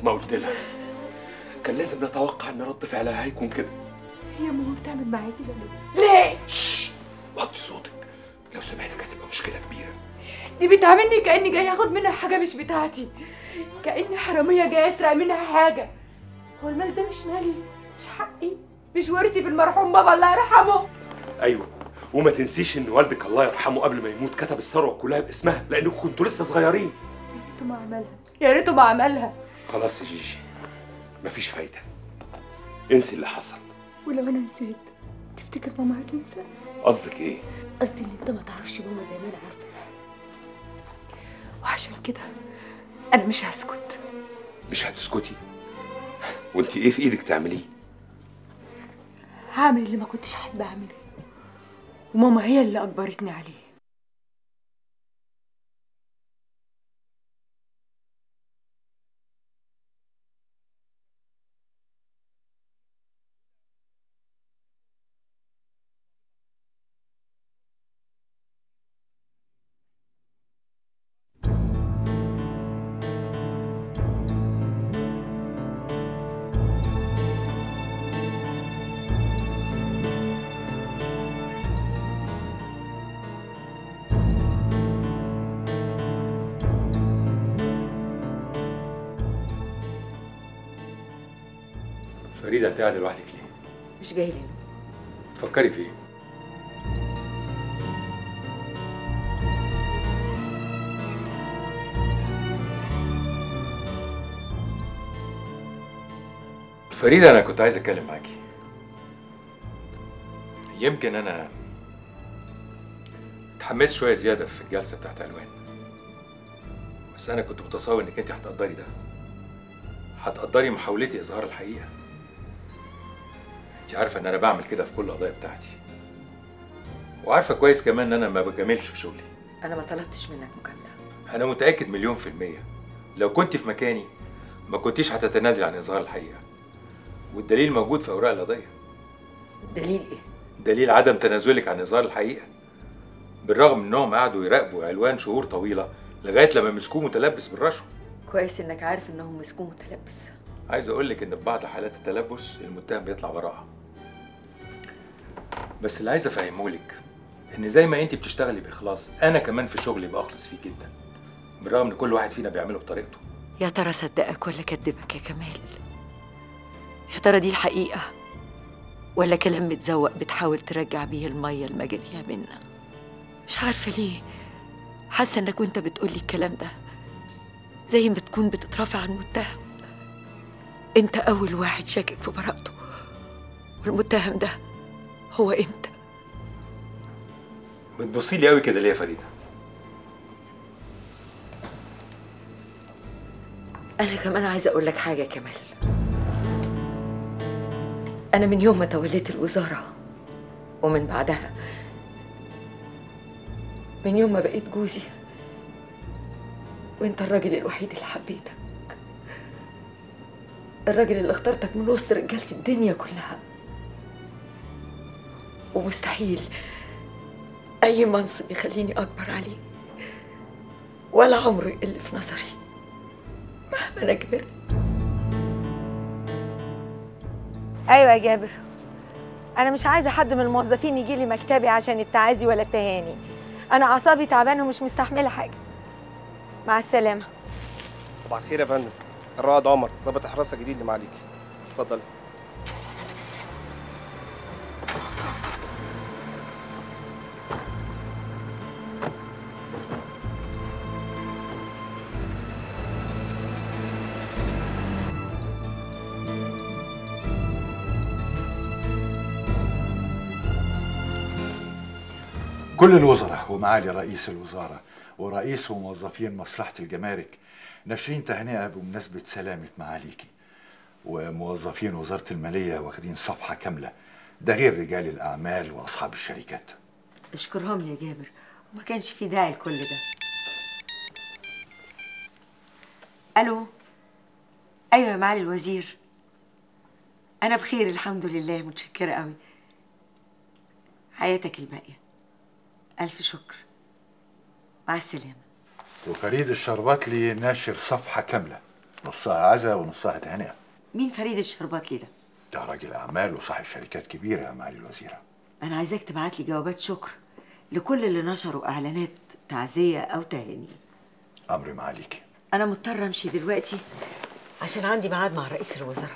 ما قلت لها كان لازم نتوقع ان رد فعلها هيكون كده هي ماما بتعمل معايا كده ليه؟ ليه؟ شش وطي صوتك لو سمعتك هتبقى مشكله كبيره دي بتعاملني كأني جاي اخد منها حاجة مش بتاعتي كأني حرامية جاي اسرق منها حاجة هو المال ده مش مالي مش حقي مش ورثي في المرحوم بابا الله يرحمه ايوه وما تنسيش ان والدك الله يرحمه قبل ما يموت كتب الثروه كلها باسمها لانكم كنتوا لسه صغيرين يا ريته ما عملها يا ريته ما عملها خلاص يا جيجي مفيش فايده انسي اللي حصل ولو انا نسيت تفتكر ماما هتنسى قصدك ايه قصدي ان انت ما تعرفش ماما زي ما انا عارفه وعشان كده انا مش هسكت مش هتسكتي وانت ايه في ايدك تعمليه هعمل اللي ما كنتش احب اعمله وماما هي اللي اجبرتني عليه فريده انت قاعده لوحدك ليه مش جاي لي تفكري في ايه فريدة أنا كنت عايز أتكلم معاكي يمكن أنا اتحمست شوية زيادة في الجلسة بتاعت ألوان بس أنا كنت متصور إنك أنت هتقدري ده هتقدري محاولتي إظهار الحقيقة أنت عارفة إن أنا بعمل كده في كل القضايا بتاعتي وعارفة كويس كمان إن أنا ما بجاملش في شغلي انا ما طلبتش منك مجامله أنا متأكد مليون في المية لو كنت في مكاني ما كنتيش هتتنازل عن إظهار الحقيقة والدليل موجود في أوراق القضية دليل ايه دليل عدم تنازلك عن إظهار الحقيقة بالرغم إنهم قعدوا يراقبوا علوان شهور طويلة لغاية لما مسكوه متلبس بالرشوة كويس انك عارف انهم مسكوه متلبس عايز أقول لك إن في بعض حالات التلبس المتهم بيطلع براءة بس اللي عايز أفهمهولك إن زي ما أنت بتشتغلي بإخلاص أنا كمان في شغلي بأخلص فيه جدا بالرغم إن كل واحد فينا بيعمله بطريقته يا ترى صدقك ولا كدبك يا كمال يا ترى دي الحقيقة ولا كلام متزوق بتحاول ترجع بيه المية المجرية منا مش عارفة ليه حاسة انك وانت بتقولي الكلام ده زي ما تكون بتترافع عن متهم انت اول واحد شاكك في براءته والمتهم ده هو انت بتبصي لي قوي كده ليه يا فريدة؟ أنا كمان عايزة أقول لك حاجة يا كمال أنا من يوم ما توليت الوزارة ومن بعدها من يوم ما بقيت جوزي وأنت الراجل الوحيد اللي حبيتك الراجل اللي اخترتك من وسط رجالة الدنيا كلها ومستحيل أي منصب يخليني أكبر عليه ولا عمره يقل في نظري مهما أنا كبرت ايوه يا جابر انا مش عايزه حد من الموظفين يجي لي مكتبي عشان التعازي ولا التهاني انا اعصابي تعبانه ومش مستحمله حاجه مع السلامه صباح الخير يا فندم الرائد عمر ضابط حراسه جديد اللي معاليك اتفضل كل الوزراء ومعالي رئيس الوزارة ورئيس وموظفين مصلحة الجمارك ناشرين تهنئة بمناسبة سلامة معاليكي وموظفين وزارة المالية واخدين صفحة كاملة ده غير رجال الأعمال وأصحاب الشركات اشكرهم لي يا جابر وما كانش في داعي لكل ده الو ايوه يا معالي الوزير انا بخير الحمد لله متشكره قوي حياتك الباقيه الف شكر مع السلامه وفريد الشرباتلي ناشر صفحة كاملة نصها عزا ونصها تهنئه مين فريد الشرباطلي ده ده راجل اعمال وصاحب شركات كبيره يا معالي الوزيره انا عايزاك تبعت لي جوابات شكر لكل اللي نشروا اعلانات تعزيه او تهاني امر معاليكي انا مضطره امشي دلوقتي عشان عندي ميعاد مع رئيس الوزراء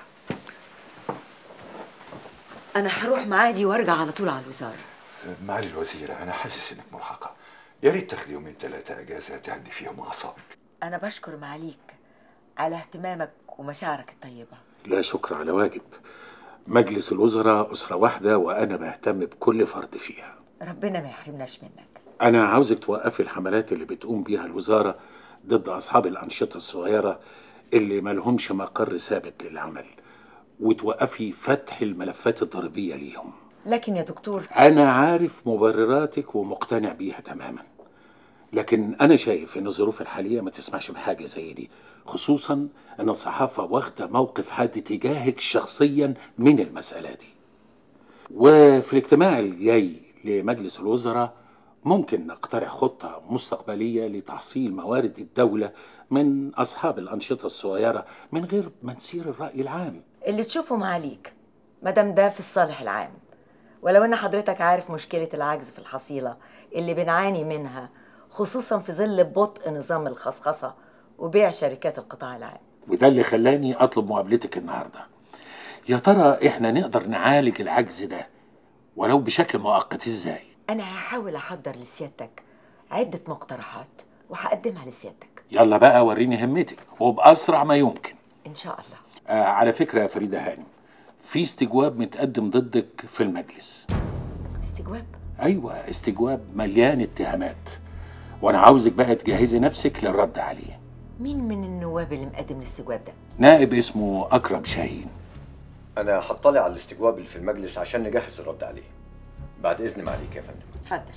انا هروح معادي وارجع على طول على الوزاره معالي الوزيره انا حاسس انك مرهقه يا ريت تاخدي يومين ثلاثه اجازه تهدي فيهم اعصابك انا بشكر معاليك على اهتمامك ومشاعرك الطيبه لا شكر على واجب مجلس الوزراء أسرة واحدة وأنا بهتم بكل فرد فيها ربنا ما يحرمناش منك أنا عاوزك توقفي الحملات اللي بتقوم بيها الوزارة ضد أصحاب الأنشطة الصغيرة اللي ملهمش مقر ثابت للعمل وتوقفي فتح الملفات الضريبية ليهم لكن يا دكتور أنا عارف مبرراتك ومقتنع بيها تماما لكن أنا شايف إن الظروف الحالية ما تسمحش بحاجة زي دي خصوصا إن الصحافة واخدة موقف حاد تجاهك شخصيا من المسألة دي وفي الاجتماع الجاي لمجلس الوزراء ممكن نقترح خطة مستقبلية لتحصيل موارد الدولة من أصحاب الأنشطة الصغيرة من غير ما نسير الرأي العام اللي تشوفه معاليك مادام ده في الصالح العام ولو ان حضرتك عارف مشكله العجز في الحصيله اللي بنعاني منها خصوصا في ظل بطء نظام الخصخصه وبيع شركات القطاع العام وده اللي خلاني أطلب مقابلتك النهاردة يا ترى إحنا نقدر نعالج العجز ده ولو بشكل مؤقت إزاي؟ انا هحاول احضر لسيادتك عده مقترحات وهقدمها لسيادتك يلا بقى وريني همتك وبأسرع ما يمكن ان شاء الله آه على فكرة يا فريدة هانم في استجواب متقدم ضدك في المجلس استجواب أيوة استجواب مليان اتهامات وأنا عاوزك بقى تجهزي نفسك للرد عليه مين من النواب اللي مقدم الاستجواب ده نائب اسمه أكرم شاهين انا هطلع على الاستجواب اللي في المجلس عشان نجهز الرد عليه بعد اذن معاليك يا فندم اتفضل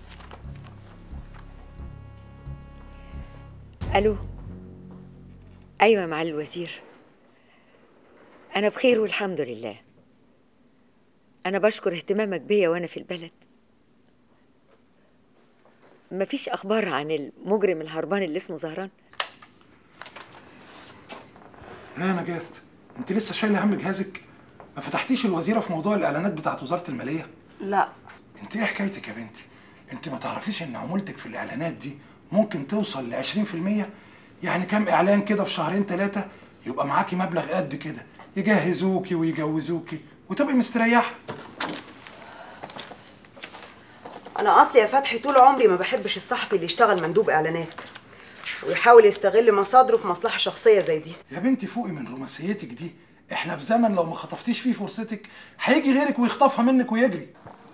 الو ايوه مع الوزير انا بخير والحمد لله انا بشكر اهتمامك بيا وانا في البلد مفيش اخبار عن المجرم الهربان اللي اسمه زهران يا نجاة انت لسه شايله هم جهازك ما فتحتيش الوزيره في موضوع الاعلانات بتاعت وزاره الماليه لا انت ايه حكايتك يا بنتي انت ما تعرفيش ان عمولتك في الاعلانات دي ممكن توصل ل 20% يعني كام اعلان كده في شهرين ثلاثه يبقى معاكي مبلغ قد كده يجهزوكي ويجوزوكي وتبقي مستريحه انا اصلي يا فتحي طول عمري ما بحبش الصحفي اللي يشتغل مندوب اعلانات ويحاول يستغل مصادره في مصلحه شخصيه زي دي يا بنتي فوقي من رومانسيتك دي احنا في زمن لو ما خطفتيش فيه فرصتك هيجي غيرك ويخطفها منك ويجري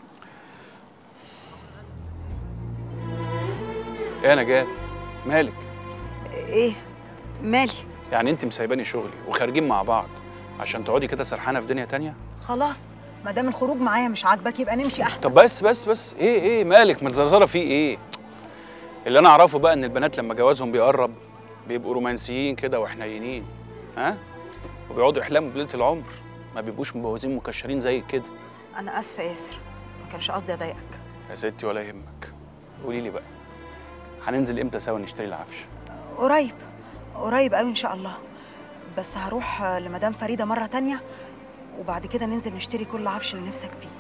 ايه يا نجاة مالك ايه مالي يعني انت مسايباني شغلي وخارجين مع بعض عشان تقعدي كده سرحانه في دنيا تانية خلاص ما دام الخروج معايا مش عاجبك يبقى نمشي احسن طب بس بس بس ايه ايه مالك متزرزره في ايه اللي انا اعرفه بقى ان البنات لما جوازهم بيقرب بيبقوا رومانسيين كده وحنينين ها وبيقعدوا يحلموا بليله العمر ما بيبقوش مبوزين مكشرين زيك كده انا اسفه يا ياسر ما كانش قصدي اضايقك يا ستي ولا يهمك قولي لي بقى هننزل امتى سوا نشتري العفش قريب قريب قوي ان شاء الله بس هروح لمدام فريده مره تانية وبعد كده ننزل نشتري كل عفش اللي نفسك فيه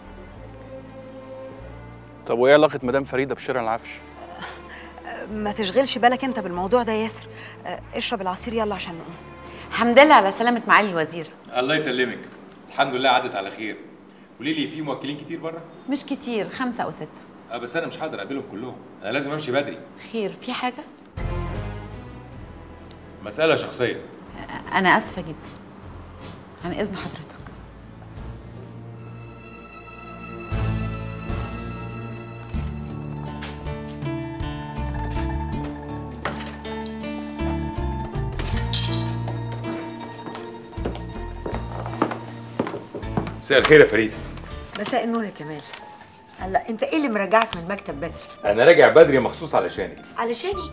طب وايه علاقه مدام فريده بشراء العفش ما تشغلش بالك انت بالموضوع ده يا ياسر اه، اشرب العصير يلا عشان نقوم حمد لله على سلامة معالي الوزير الله يسلمك الحمد لله عدت على خير قولي لي في موكلين كتير بره مش كتير خمسة أو ستة اه بس انا مش هقدر اقابلهم كلهم انا لازم امشي بدري خير في حاجة؟ مساله شخصيه أنا آسفة جدا عن إذن حضرتك مساء الخير يا فريده مساء النور يا كمال هلا انت ايه اللي مرجعك من المكتب بدري انا راجع بدري مخصوص علشانك علشاني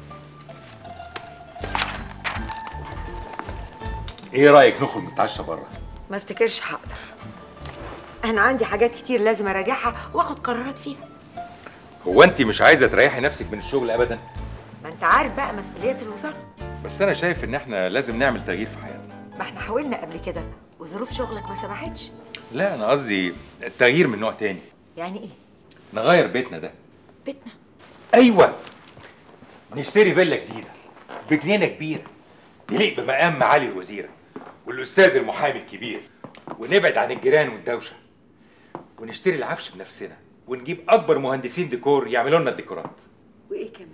ايه رايك نخرج نتعشى بره ما افتكرش هقدر انا عندي حاجات كتير لازم اراجعها واخد قرارات فيها هو انت مش عايزه تريحي نفسك من الشغل ابدا ما انت عارف بقى مسؤوليات الوزاره بس انا شايف ان احنا لازم نعمل تغيير في حياتنا ما احنا حاولنا قبل كده وظروف شغلك ما سمحتش لا انا قصدي التغيير من نوع تاني يعني ايه نغير بيتنا ده بيتنا ايوه نشتري فيلا جديده بجنينه كبيره تليق بمقام معالي الوزيره والاستاذ المحامي الكبير ونبعد عن الجيران والدوشه ونشتري العفش بنفسنا ونجيب اكبر مهندسين ديكور يعملوا لنا الديكورات وايه كمان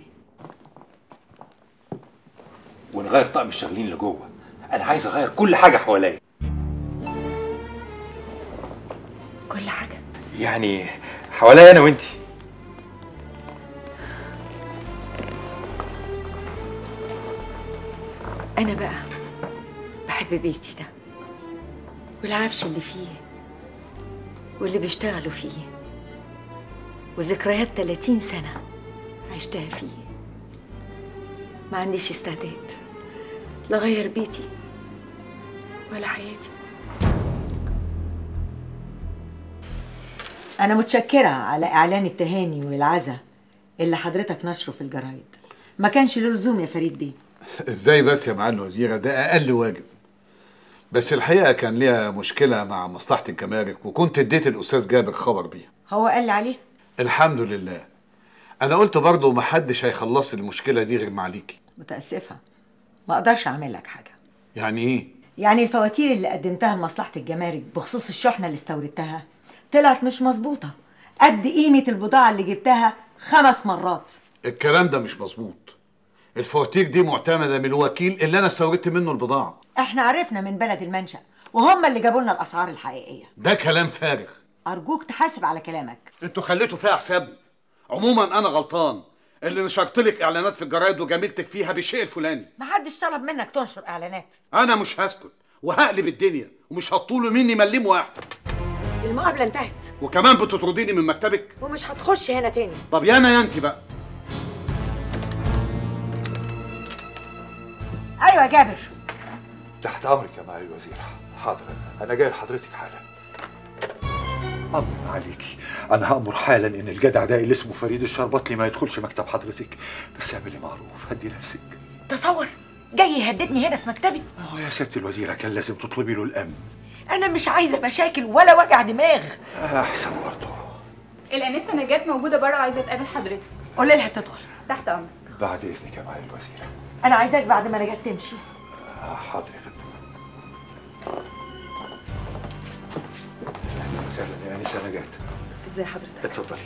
ونغير طقم الشغالين اللي جوه انا عايز اغير كل حاجه حواليا كل حاجه يعني حواليا انا وانتي انا بقى بحب بيتي ده والعفش اللي فيه واللي بيشتغلوا فيه وذكريات 30 سنة عشتها فيه ما عنديش استعداد لا أغير بيتي ولا حياتي أنا متشكرة على إعلان التهاني والعزا اللي حضرتك نشره في الجرايد ما كانش له لزوم يا فريد بيه ازاي بس يا معالي الوزيرة ده اقل واجب بس الحقيقة كان ليها مشكلة مع مصلحة الجمارك وكنت اديت الاستاذ جابر خبر بيها هو قال لي عليه الحمد لله انا قلت برضه محدش هيخلص المشكلة دي غير معاليكي متأسفة ما أقدرش أعمل لك حاجة يعني ايه يعني الفواتير اللي قدمتها لمصلحة الجمارك بخصوص الشحنة اللي استوردتها طلعت مش مظبوطة قد قيمة البضاعة اللي جبتها خمس مرات الكلام ده مش مظبوط الفواتير دي معتمدة من الوكيل اللي انا استوردت منه البضاعة احنا عرفنا من بلد المنشأ وهم اللي جابوا لنا الأسعار الحقيقية ده كلام فارغ أرجوك تحاسب على كلامك انتوا خليتوا فيها حساب عموما انا غلطان اللي نشرت لك اعلانات في الجرايد وجاملتك فيها بالشيء الفلاني محدش طلب منك تنشر إعلانات انا مش هسكت وهقلب الدنيا ومش هتطولوا مني مليم واحد المقابلة انتهت وكمان بتطرديني من مكتبك ومش هتخش هنا تاني طب يا انا يا انت بقى أيوة يا جابر تحت امرك يا معالي الوزير حاضر انا جاي لحضرتك حالا امر عليكي انا هامر حالا ان الجدع ده اللي اسمه فريد الشربطلي ما يدخلش مكتب حضرتك بس اعملي معروف هدي نفسك تصور جاي يهددني هنا في مكتبي هو يا ست الوزيره كان لازم تطلبي له الامن أنا مش عايزة مشاكل ولا وجع دماغ احسن برضه الانسه نجاة موجوده بره عايزه تقابل حضرتك قولي لها تدخل تحت امرك بعد اذنك يا معالي الوزيره أنا عايزاك بعد ما نجاة تمشي آه، حاضر يا فندم اهلا وسهلا يا انسه نجاة ازي حضرتك اتفضلي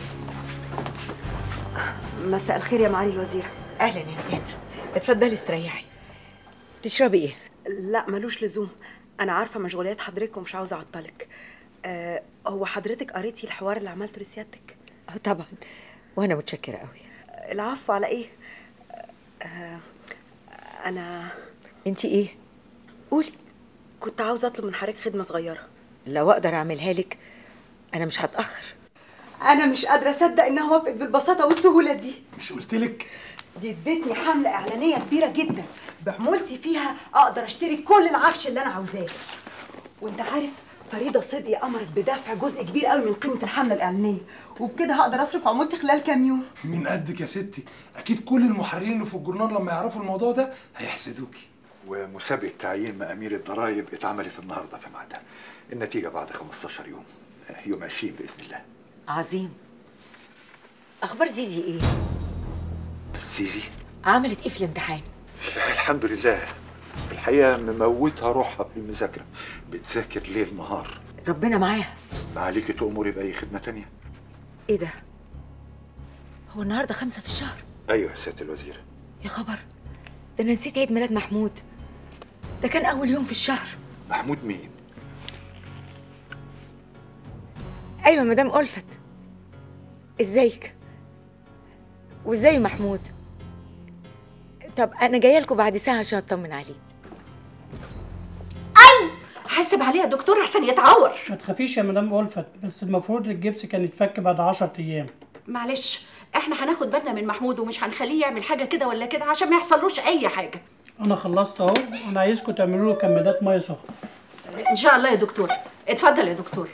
مساء الخير يا معالي الوزير أهلا يا نجاة اتفضلي استريحي تشربي إيه؟ لا ملوش لزوم انا عارفه مشغوليات حضرتك ومش عاوزه اعطلك آه هو حضرتك قريتي الحوار اللي عملته لسيادتك اه طبعا وأنا متشكرة قوي العفو على ايه آه انا انت ايه قولي كنت عاوزه اطلب من حضرتك خدمه صغيره لو أقدر أعملها لك أنا مش هتأخر انا مش قادره اصدق انها وافقت بالبساطه والسهوله دي مش قلت لك دي ادتني حمله اعلانيه كبيره جدا بعمولتي فيها اقدر اشتري كل العفش اللي انا عاوزاه وانت عارف فريده صدقي امرت بدفع جزء كبير قوي من قيمه الحمله الاعلانيه وبكده هقدر اصرف عمولتي خلال كام يوم من قدك يا ستي اكيد كل المحررين اللي في الجورنال لما يعرفوا الموضوع ده هيحسدوكي ومسابقة تعيين مأمير الضرائب اتعملت النهاردة في ميعادها النتيجة بعد 15 يوم يوم 20 بإذن الله عظيم أخبار زيزي إيه؟ زيزي عملت إيه في الامتحان؟ الحمد لله الحقيقة مموتها روحها في المذاكرة بتذاكر ليل نهار ربنا معاها ما عليكي تأمري بأي خدمة تانية إيه ده؟ هو النهاردة خمسة في الشهر أيوة يا سيادة الوزيرة يا خبر ده أنا نسيت عيد ميلاد محمود ده كان أول يوم في الشهر محمود مين؟ أيوة مدام ألفت إزيك؟ وإزاي محمود؟ طب أنا جاية لكم بعد ساعة عشان أطمن عليه حاسب عليه يا دكتور احسن يتعور ما تخافيش يا مدام ألفت بس المفروض الجبس كان يتفك بعد 10 ايام معلش احنا هناخد بالنا من محمود ومش هنخليه يعمل حاجه كده ولا كده عشان ما يحصلوش اي حاجه انا خلصت اهو انا عايزكم تعملوا له كمادات ميه سخنه ان شاء الله يا دكتور اتفضل يا دكتور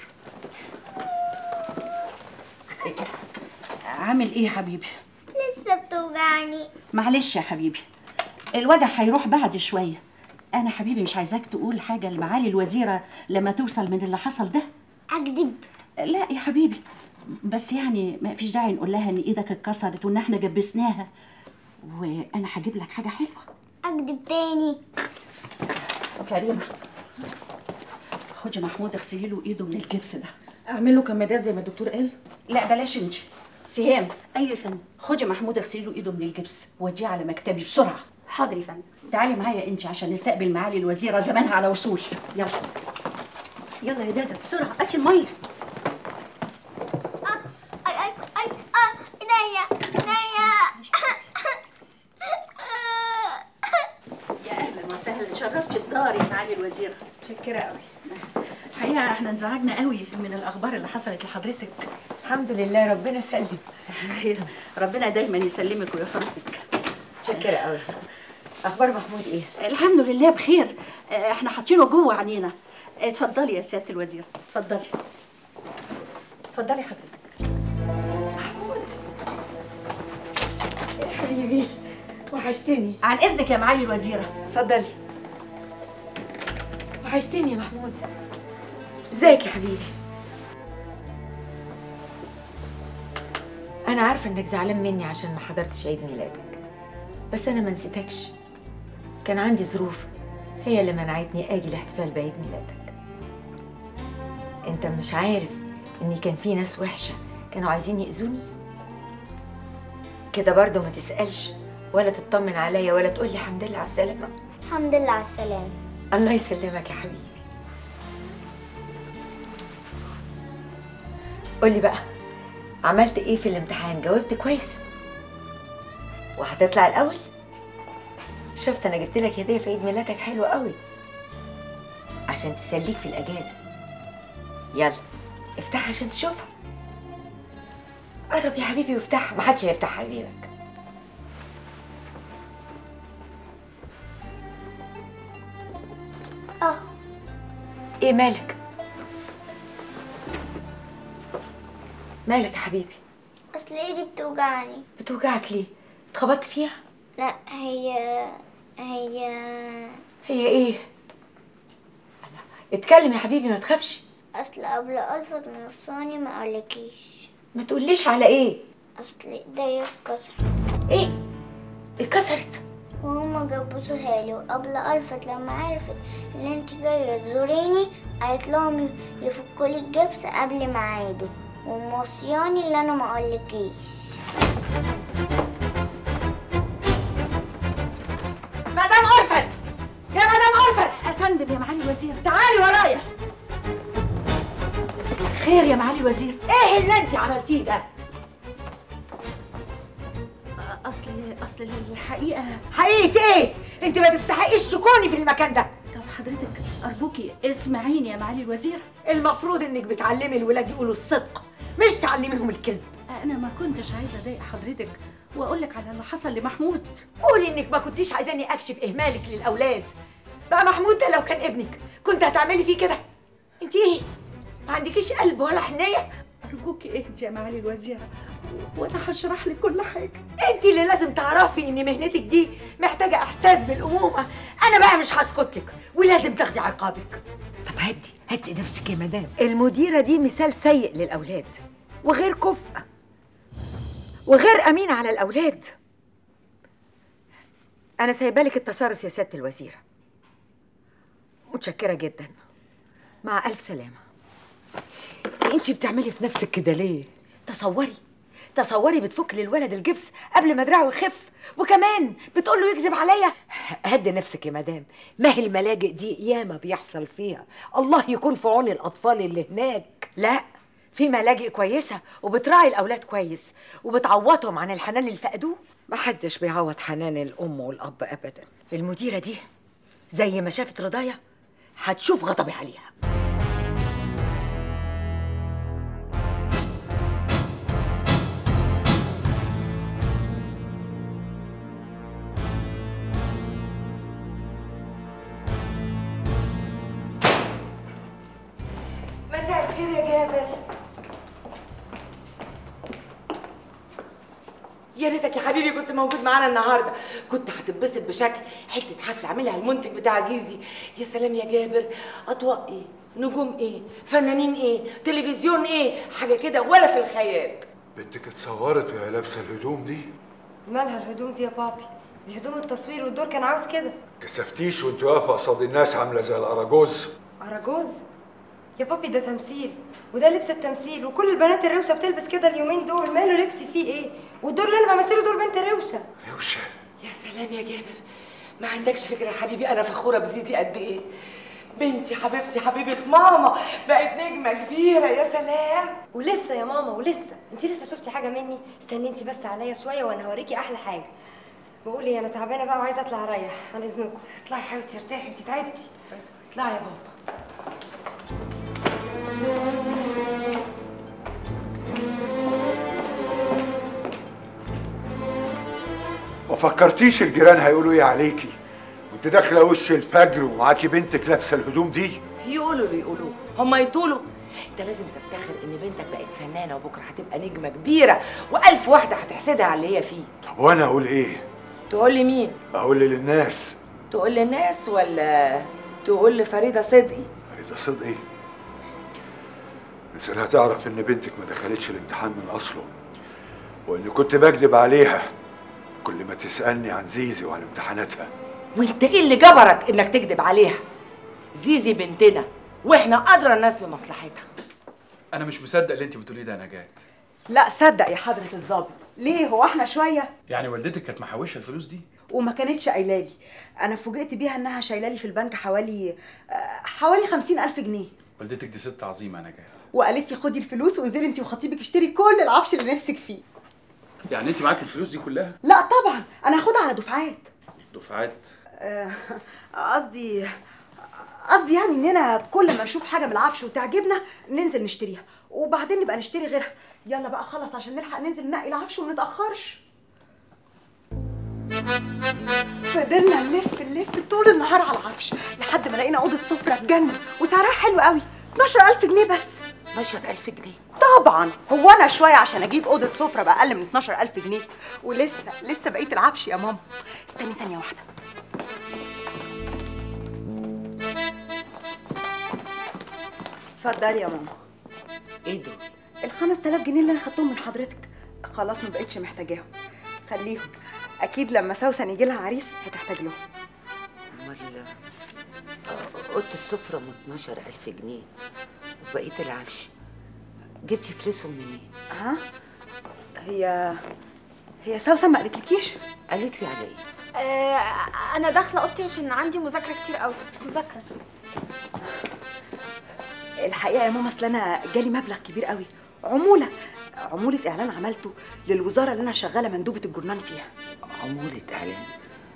عامل ايه يا حبيبي لسه بتوجعني معلش يا حبيبي الوجع هيروح بعد شويه انا حبيبي مش عايزاك تقول حاجه لمعالي الوزيره لما توصل من اللي حصل ده اكذب لا يا حبيبي بس يعني ما فيش داعي نقول لها ان ايدك اتكسرت وان احنا جبسناها وانا هجيب لك حاجه حلوه اكذب تاني كريمه خدي محمود اغسلي له ايده من الجبس ده اعمل له كمادات زي ما الدكتور قال لا بلاش انت سهام ايوه يا فندم خدي محمود اغسلي له ايده من الجبس وديه على مكتبي بسرعه حاضر يا فندم تعالي معايا انت عشان نستقبل معالي الوزيره زمانها على وصول يلا يلا يا دادا بسرعه هاتي الميه اي اي اي اه ايديا ايديا يا اهلا وسهلا شرفتي الدار يا معالي الوزيره متشكره قوي الحقيقه احنا انزعجنا قوي من الاخبار اللي حصلت لحضرتك الحمد لله ربنا سلم ربنا دايما يسلمك ويحرسك متشكره قوي اخبار محمود ايه الحمد لله بخير آه، احنا حاطينه جوه عينينا آه، اتفضلي يا سياده الوزير اتفضلي اتفضلي حضرتك يا حبيبي وحشتني عن اذنك يا معالي الوزيره اتفضلي وحشتني يا محمود ازيك يا حبيبي انا عارفه انك زعلان مني عشان ما حضرتش عيد ميلادك بس انا ما نسيتكش كان عندي ظروف هي اللي منعتني اجي الاحتفال بعيد ميلادك انت مش عارف ان كان في ناس وحشه كانوا عايزين يأذوني كده برضه ما تسألش ولا تطمن عليا ولا تقول لي الحمد لله على السلامه الحمد لله على السلامه الله يسلمك يا حبيبي قولي بقى عملت ايه في الامتحان جاوبت كويس وهتطلع الاول شفت انا جبت لك هديه في عيد ميلادك حلوه قوي عشان تسليك في الاجازه يلا افتحها عشان تشوفها قرب يا حبيبي وافتحها محدش هيفتحها غيرك اه ايه مالك مالك يا حبيبي اصل ايدي بتوجعني بتوجعك ليه اتخبطت فيها لا هي هي هي ايه اتكلم يا حبيبي ما تخافش اصل قبل الفت من الصاني ما قالكيش ما تقوليش على ايه اصل ايديا اتكسرت ايه اتكسرت وهما جبسوها لي وقبل الفت لما عرفت ان انت جايه تزوريني قالت لهم يفكوا لي الجبس قبل ميعاده وموصياني اللي انا ما اقولكيش مدام ألفت يا مدام ألفت افندم يا معالي الوزير تعالي ورايا خير يا معالي الوزير ايه اللي انت عملتيه ده اصل اصل الحقيقه حقيقة ايه انت ما تستحقيش تكوني في المكان ده طب حضرتك ارجوكي اسمعيني يا معالي الوزير المفروض انك بتعلمي الولاد يقولوا الصدق مش تعلميهم الكذب انا ما كنتش عايزه اضايق حضرتك واقول لك على اللي حصل لمحمود قولي انك ما كنتيش عايزاني اكشف اهمالك للاولاد بقى محمود ده لو كان ابنك كنت هتعملي فيه كده انت ايه ما عندكيش قلب ولا حنيه ارجوكي اهدي يا معالي الوزيره وانا هشرح لك كل حاجه انت اللي لازم تعرفي ان مهنتك دي محتاجه احساس بالامومه انا بقى مش هسكت لك ولازم تاخدي عقابك طب هدي هدي نفسك يا مدام المديره دي مثال سيء للاولاد وغير كفء وغير امين على الاولاد انا سايبالك التصرف يا سياده الوزيره متشكره جدا مع الف سلامه انت بتعملي في نفسك كده ليه تصوري تصوري بتفك للولد الجبس قبل ما دراعه يخف وكمان بتقول له يكذب عليا هدي نفسك يا مدام ما هي الملاجئ دي ياما بيحصل فيها الله يكون في عون الاطفال اللي هناك لا في ملاجئ كويسه وبتراعي الاولاد كويس وبتعوضهم عن الحنان اللي فقدوه محدش بيعوض حنان الام والاب ابدا المديره دي زي ما شافت رضايا هتشوف غضبي عليها مساء الخير يا جابر يا ريتك يا حبيبي كنت موجود معانا النهارده كنت هتتبسط بشكل حته حفله عاملها المنتج بتاع زيزي يا سلام يا جابر اضواء ايه نجوم ايه فنانين ايه تلفزيون ايه حاجه كده ولا في الخيال بنتك اتصورت وهي لابسه الهدوم دي مالها الهدوم دي يا بابي دي هدوم التصوير والدور كان عاوز كده كسفتيش وانت واقفه قصاد الناس عامله زي الاراجوز أراجوز يا بابي ده تمثيل وده لبس التمثيل وكل البنات الروشه بتلبس كده اليومين دول ماله لبسي فيه ايه والدور اللي انا بمثله دور بنت روشه روشه يا سلام يا جابر ما عندكش فكره يا حبيبي انا فخوره بزيزي قد ايه بنتي حبيبتي حبيبه ماما بقت نجمه كبيره يا سلام ولسه يا ماما ولسه انت لسه شفتي حاجه مني استني انت بس عليا شويه وانا هوريكي احلى حاجه بقول ايه انا تعبانه بقى وعايزه اطلع اريح عن اذنكم اطلعي يا حبيبتي ارتاحي انت تعبتي اطلعي يا بابا ما فكرتيش الجيران هيقولوا ايه عليكي وانت داخله وش الفجر ومعاكي بنتك لابسه الهدوم دي يقولوا اللي يقولوه هما يطولوا انت لازم تفتخر ان بنتك بقت فنانه وبكره هتبقى نجمه كبيره والف واحده هتحسدها على اللي هي فيه طب وانا اقول ايه تقول لي مين اقول للناس تقول للناس ولا تقول لفريده صدقي فريده صدقي بس انا هتعرف ان بنتك ما دخلتش الامتحان من اصله واني كنت بكذب عليها كل ما تسالني عن زيزي وعن امتحاناتها وانت ايه اللي جبرك انك تكذب عليها زيزي بنتنا واحنا ادرى الناس بمصلحتها انا مش مصدق اللي انت بتقوليه ده يا نجاة لا صدق يا حضرة الظابط ليه هو احنا شوية يعني والدتك كانت محوشه الفلوس دي وما كانتش قايله لي انا فوجئت بيها انها شايله لي في البنك حوالي آه، حوالي خمسين الف جنيه والدتك دي ست عظيمه يا نجاة وقالت لي خدي الفلوس وانزلي انت وخطيبك اشتري كل العفش اللي نفسك فيه يعني انت معاك الفلوس دي كلها لا طبعا انا هاخدها على دفعات دفعات آه، قصدي قصدي يعني اننا كل ما نشوف حاجه من العفش وتعجبنا ننزل نشتريها وبعدين نبقى نشتري غيرها يلا بقى خلص عشان نلحق ننزل ننقي العفش وما نتاخرش فضلنا نلف نلف طول النهار على العفش لحد ما لقينا اوضه سفره تجنن وسعرها حلو قوي 12000 جنيه بس 12000 جنيه طبعا هو انا شويه عشان اجيب اوضه سفره باقل من 12000 جنيه ولسه لسه بقيه العفش يا ماما استني ثانيه واحده اتفضلي يا ماما ايه دول ال 5000 جنيه اللي انا خدتهم من حضرتك خلاص ما بقتش محتاجاهم خليهم اكيد لما سوسن يجي لها عريس هتحتاج لهم امال اوضه السفره ب 12000 جنيه وبقيه العفش جبتي فلوسهم منين؟ ها هي هي سوسن ما قالتلكيش قالت لي على ايه؟ آه انا داخله اوضتي عشان عندي مذاكره كتير قوي مذاكره الحقيقه يا ماما اصل انا جالي مبلغ كبير قوي عموله عموله اعلان عملته للوزاره اللي انا شغاله مندوبه الجرنان فيها عمولة اعلان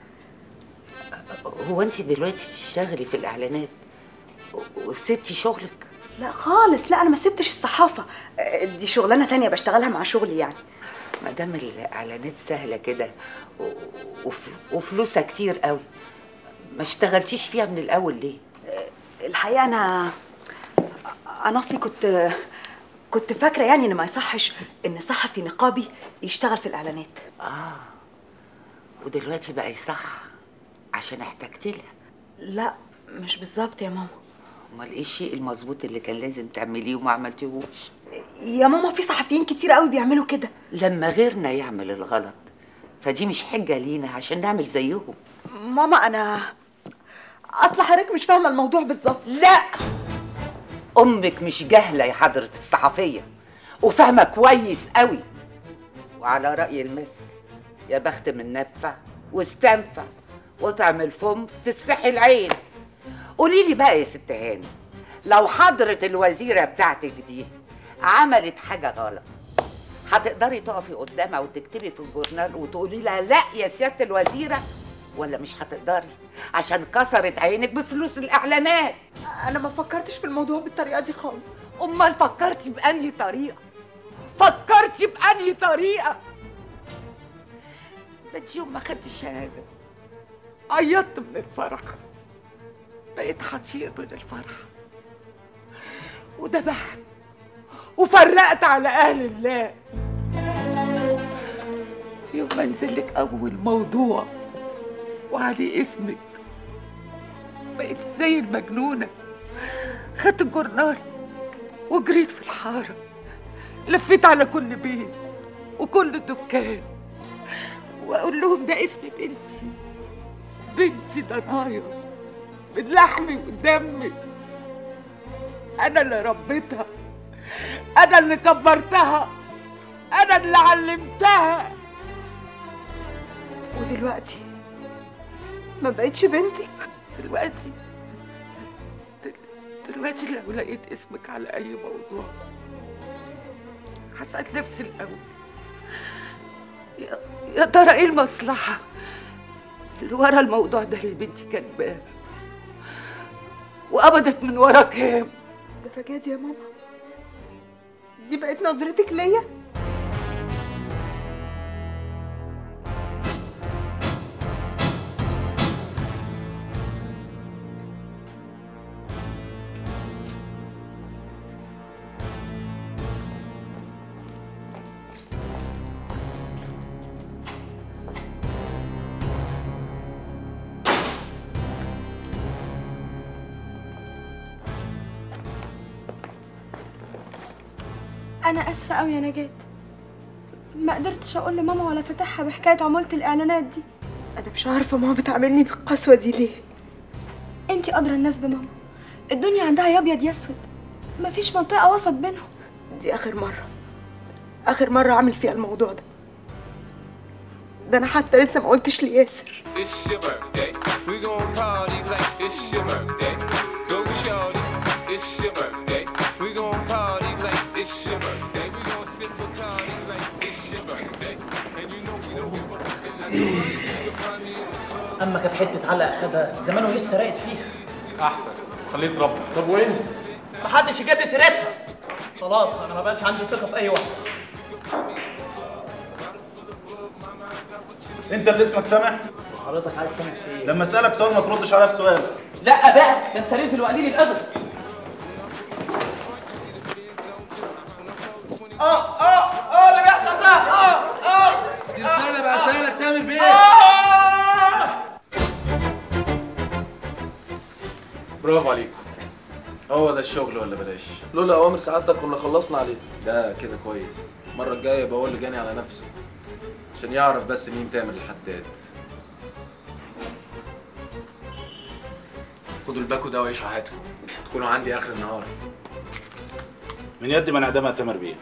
هو انت دلوقتي بتشتغلي في الاعلانات و- وسبتي شغلك لا خالص لا انا ما سبتش الصحافه آه، دي شغلانه تانية بشتغلها مع شغلي يعني ما دام الاعلانات سهله كده و- وف- وفلوسها كتير قوي ما اشتغلتيش فيها من الاول ليه الحقيقه انا انا اصلي كنت كنت فاكره يعني ان ما يصحش ان صحفي نقابي يشتغل في الاعلانات اه ودلوقتي بقى يصح عشان احتجت لها لا مش بالظبط يا ماما امال ايه الشيء المظبوط اللي كان لازم تعمليه وما عملتيهوش يا ماما في صحفيين كتير قوي بيعملوا كده لما غيرنا يعمل الغلط فدي مش حجه لينا عشان نعمل زيهم ماما انا اصل حضرتك مش فاهمه الموضوع بالظبط لا امك مش جاهله يا حضره الصحفيه وفاهمه كويس قوي وعلى راي المثل يا بخت من نفع واستنفع وطعم الفم تستحي العين قولي لي بقى يا ست هاني لو حضرة الوزيرة بتاعتك دي عملت حاجة غلط هتقدري تقفي قدامها وتكتبي في الجورنال وتقولي لها لا يا سيادة الوزيرة ولا مش هتقدري عشان كسرت عينك بفلوس الإعلانات انا ما فكرتش في الموضوع بالطريقه دي خالص امال فكرتي بانهي طريقه فكرتي بانهي طريقه ده انت يوم ما خدت الشهاده عيطت من الفرح بقيت حطير من الفرح وذبحت وفرقت على اهل الله يوم ما نزلك أول موضوع وعليه اسمك بقيت زي المجنونة خدت الجرنال وجريت في الحارة لفيت على كل بيت وكل دكان وأقول لهم ده اسم بنتي بنتي ضنايا من لحمي ودمي أنا اللي ربيتها أنا اللي كبرتها أنا اللي علمتها ودلوقتي ما بقتش بنتك دلوقتي دل- دلوقتي لو لقيت اسمك على أي موضوع هسأل نفسي الأول يا- يا ترى إيه المصلحة اللي ورا الموضوع ده اللي بنتي كاتباه وقبضت من ورا كام الدرجة دي يا ماما دي بقت نظرتك ليا انا اسفه قوي يا نجاة ما قدرتش اقول لماما ولا فتحها بحكايه عمولة الاعلانات دي انا مش عارفه ماما بتعاملني بالقسوه دي ليه انتي ادرى الناس بماما الدنيا عندها يا ابيض يا اسود مفيش منطقه وسط بينهم دي اخر مره اخر مره اعمل فيها الموضوع ده ده انا حتى لسه ما قلتش لياسر It's your birthday. We gon' party like it's your birthday. Go shorty, it's your birthday. We gon' party like it's your birthday. We gon' sip Bacardi like it's your birthday. And you know we don't اما كانت حته علق اخدها زمانه لسه راقد فيها احسن خليه يتربى طب وين محدش يجيب لي سيرتها خلاص انا ما بقاش عندي ثقه في اي واحد انت اللي اسمك سامح حضرتك عايز سامع في ايه لما اسالك سؤال ما تردش عليا بسؤال لا بقى ده انت رزل وقليل الادب اه اه اه اللي بيحصل ده اه اه دي رسالة بعتها لك تامر بيه برافو عليكم هو ده الشغل ولا بلاش لولا اوامر سعادتك كنا خلصنا عليه ده كده كويس المره الجايه يبقى هو اللي جاني على نفسه عشان يعرف بس مين تامر الحداد خدوا الباكو ده وعيشوا حياتكم تكونوا عندي اخر النهار من يد من اعدمها تامر بيه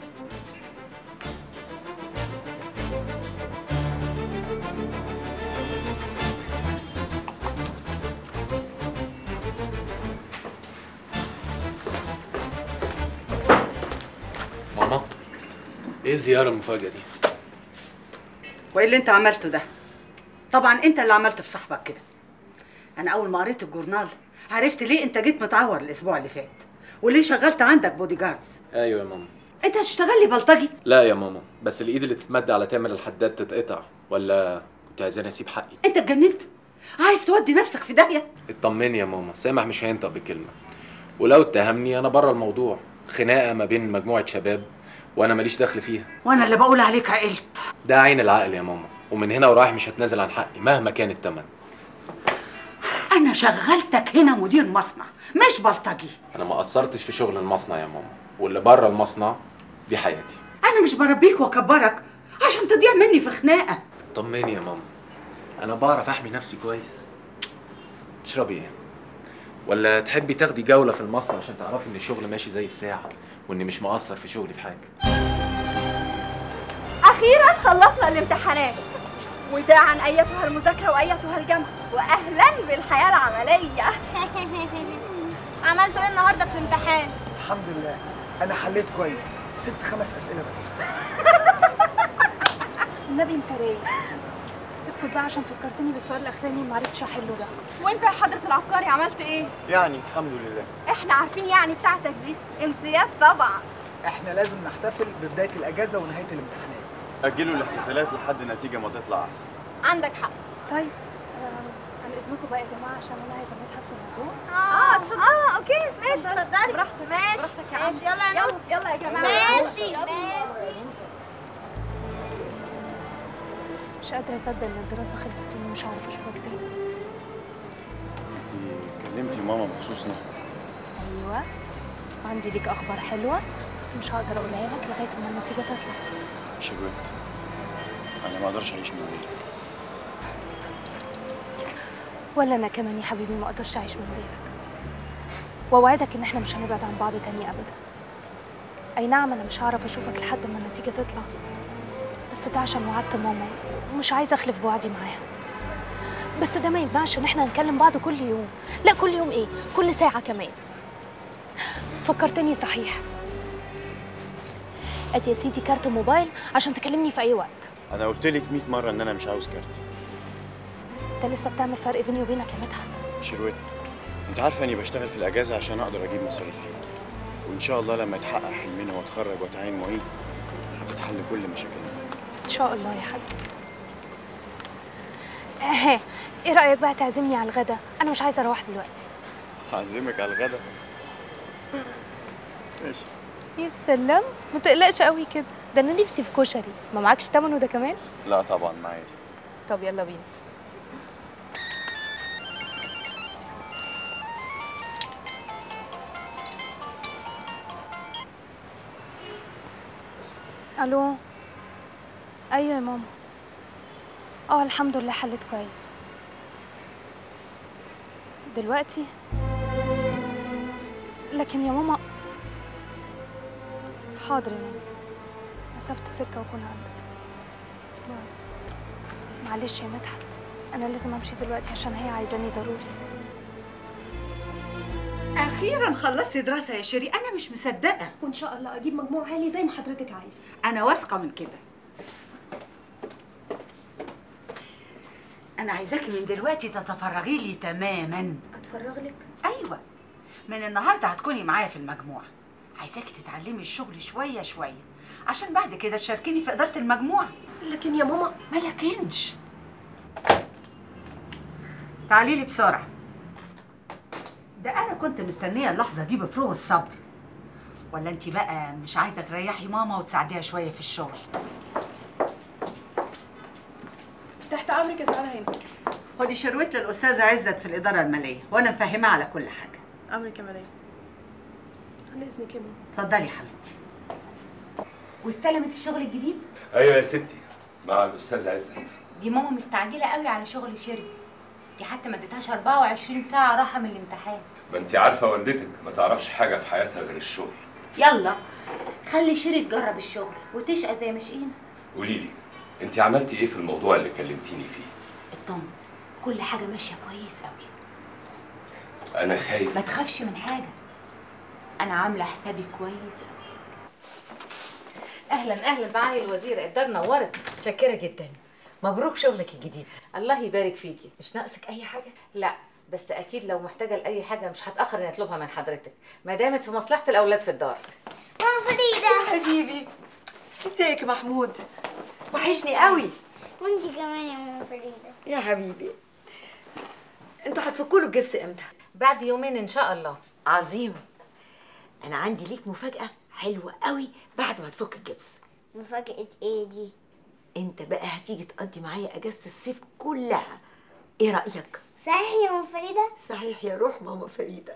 ماما ايه الزياره المفاجاه دي وايه اللي انت عملته ده طبعا انت اللي عملت في صاحبك كده انا اول ما قريت الجورنال عرفت ليه انت جيت متعور الاسبوع اللي فات وليه شغلت عندك بودي جاردز ايوه يا ماما انت هتشتغل لي بلطجي لا يا ماما بس الايد اللي تتمد على تامر الحداد تتقطع ولا كنت عايزاني اسيب حقي انت اتجننت عايز تودي نفسك في داهيه اطمني يا ماما سامح مش هينطق بكلمه ولو اتهمني انا بره الموضوع خناقه ما بين مجموعه شباب وانا ماليش دخل فيها وانا اللي بقول عليك عقلت ده عين العقل يا ماما ومن هنا ورايح مش هتنازل عن حقي مهما كان التمن انا شغلتك هنا مدير مصنع مش بلطجي انا ما قصرتش في شغل المصنع يا ماما واللي بره المصنع دي حياتي انا مش بربيك واكبرك عشان تضيع مني في خناقه طمني يا ماما انا بعرف احمي نفسي كويس تشربي ايه ولا تحبي تاخدي جوله في المصنع عشان تعرفي ان الشغل ماشي زي الساعه واني مش مقصر في شغلي في حاجه اخيرا خلصنا الامتحانات وداعا ايتها المذاكره وايتها الجامعه واهلا بالحياه العمليه عملتوا ايه النهارده في الامتحان الحمد لله انا حليت كويس سبت خمس اسئله بس النبي انت رايق اسكت بقى عشان فكرتني بالسؤال الاخراني ما عرفتش احله ده وانت يا حضره العبقري عملت ايه يعني الحمد لله احنا عارفين يعني بتاعتك دي امتياز طبعا احنا لازم نحتفل ببدايه الاجازه ونهايه الامتحانات أجلوا الاحتفالات لحد النتيجة ما تطلع أحسن عندك حق طيب آه، عن اذنكم بقى يا جماعه عشان انا عايزه نضحك في الموضوع اه اتفضل اه اوكي ماشي اتفضلي براحتك ماشي براحتك يا عم ماشي يلا يا نوس يلا يا جماعه ماشي ماشي مش قادره اصدق ان الدراسه خلصت واني مش هعرف اشوفك تاني انت كلمتي ماما بخصوصنا ايوه وعندي ليك اخبار حلوه بس مش هقدر اقولها لك لغايه ما النتيجه تطلع شجوت انا ما اقدرش اعيش من غيرك ولا انا كمان يا حبيبي ما اقدرش اعيش من غيرك واوعدك ان احنا مش هنبعد عن بعض تاني ابدا اي نعم انا مش هعرف اشوفك لحد ما النتيجه تطلع بس ده عشان وعدت ماما ومش عايزه اخلف بوعدي معاها بس ده ما يمنعش ان احنا نكلم بعض كل يوم لا كل يوم ايه كل ساعه كمان فكرتني صحيح ادي يا سيدي كارت موبايل عشان تكلمني في اي وقت انا قلت لك 100 مره ان انا مش عاوز كارت انت لسه بتعمل فرق بيني وبينك يا مدحت شروت انت عارفه اني بشتغل في الاجازه عشان اقدر اجيب مصاريفي وان شاء الله لما يتحقق حلمنا واتخرج واتعين معيد هتتحل كل مشاكلنا ان شاء الله يا حاج اهي ايه رايك بقى تعزمني على الغدا انا مش عايزه اروح دلوقتي هعزمك على الغدا ماشي يا سلام ما تقلقش قوي كده ده انا نفسي في كشري ما معكش تمنه ده كمان لا طبعا معايا طب يلا بينا الو ايوه يا ماما اه الحمد لله حلت كويس دلوقتي لكن يا ماما حاضر يا ماما مسافة السكة واكون عندك باي. معلش يا مدحت انا لازم امشي دلوقتي عشان هي عايزاني ضروري اخيرا خلصتي دراسه يا شيري انا مش مصدقه وان شاء الله اجيب مجموع عالي زي ما حضرتك عايزه انا واثقه من كده انا عايزاكي من دلوقتي تتفرغي لي تماما اتفرغ لك ايوه من النهارده هتكوني معايا في المجموعه عايزاكي تتعلمي الشغل شويه شويه عشان بعد كده تشاركيني في اداره المجموعه لكن يا ماما ما لكنش تعالي لي بسرعه ده انا كنت مستنيه اللحظه دي بفروغ الصبر ولا انت بقى مش عايزه تريحي ماما وتساعديها شويه في الشغل تحت امرك يا ساره هانم خدي شروت للاستاذه عزت في الاداره الماليه وانا مفهمها على كل حاجه امرك يا مدام على اذنك يا ماما اتفضلي يا حبيبتي واستلمت الشغل الجديد ايوه يا ستي مع الاستاذ عزت دي ماما مستعجله قوي على شغل شيري دي حتى ما اديتهاش 24 ساعه راحه من الامتحان ما انت عارفه والدتك ما تعرفش حاجه في حياتها غير الشغل يلا خلي شيري تجرب الشغل وتشقى زي ما شقينا قولي لي انت عملتي ايه في الموضوع اللي كلمتيني فيه اطمن كل حاجه ماشيه كويس قوي انا خايف ما تخافش من حاجه انا عامله حسابي كويس قوي اهلا اهلا معالي الوزيره الدار نورت متشكره جدا مبروك شغلك الجديد الله يبارك فيكي مش ناقصك اي حاجه لا بس اكيد لو محتاجه لاي حاجه مش هتاخر اني اطلبها من حضرتك ما دامت في مصلحه الاولاد في الدار ماما فريدة حبيبي ازيك يا محمود وحشني قوي وانتي كمان يا ماما فريدة يا حبيبي انتوا هتفكوا له الجبس امتى بعد يومين ان شاء الله عظيم انا عندي ليك مفاجاه حلوه قوي بعد ما تفك الجبس مفاجأة ايه دي؟ انت بقى هتيجي تقضي معايا اجازه الصيف كلها ايه رايك صحيح يا ماما فريدة؟ صحيح يا روح ماما فريده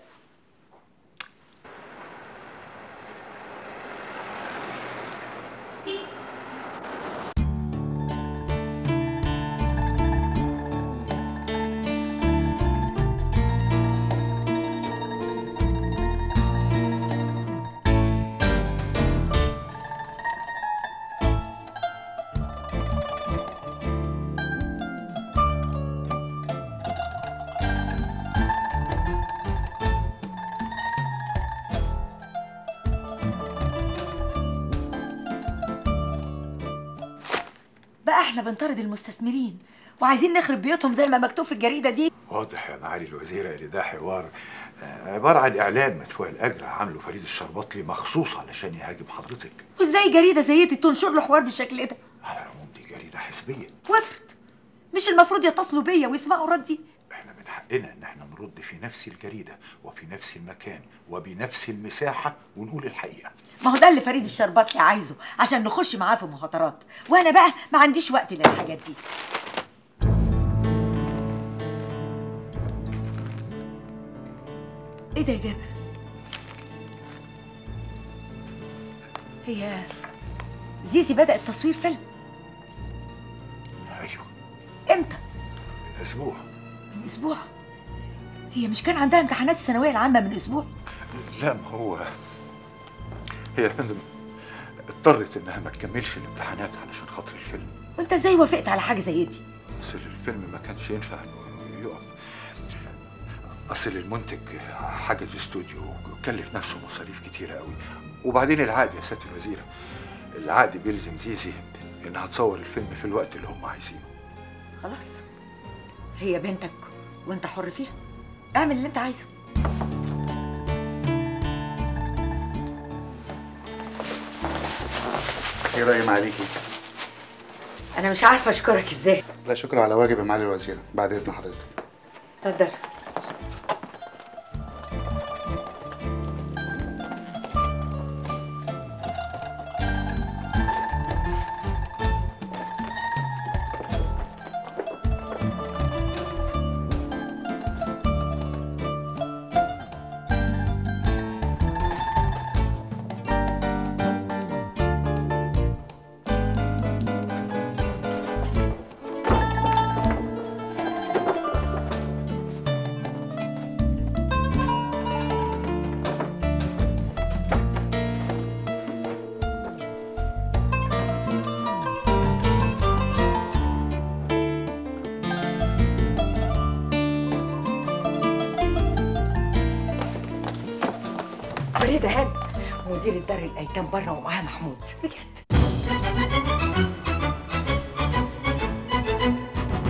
بقى احنا بنطرد المستثمرين وعايزين نخرب بيوتهم زي ما مكتوب في الجريده دي واضح يا معالي الوزيرة ان ده حوار آه، عبارة عن إعلان مدفوع الأجر عامله فريد الشربطلي مخصوص علشان يهاجم حضرتك وازاي جريده زي دي تنشر له حوار بالشكل ده دي جريدة حزبية وافرض مش المفروض يتصلوا بيا ويسمعوا ردي احنا من حقنا حقنا ان احنا نرد في نفس الجريده وفي نفس المكان وبنفس المساحه ونقول الحقيقه ما هو ده اللي فريد الشرباطلي عايزه عشان نخش معاه في مهاترات وانا بقى ما عنديش وقت للحاجات دي ايه ده يا جابر هي زيزي بدأت تصوير فيلم ايوه امتى اسبوع من اسبوع هي مش كان عندها امتحانات الثانويه العامه من اسبوع لا ما هو هي يا فندم اضطرت انها ما تكملش الامتحانات علشان خاطر الفيلم وانت ازاي وافقت على حاجه زي دي بس الفيلم ما كانش ينفع انه يقف اصل المنتج حجز استوديو وكلف نفسه مصاريف كتيره قوي وبعدين العقد يا سياده الوزيره العقد بيلزم زيزي انها تصور الفيلم في الوقت اللي هم عايزينه خلاص هي بنتك وانت حر فيها اعمل اللي انت عايزه ايه رأي معاليكي؟ انا مش عارفه اشكرك ازاي لا شكرا على واجب يا معالي الوزيرة بعد إذن حضرتك اتفضل فريده هانم مدير دار الايتام بره ومعاها محمود بجد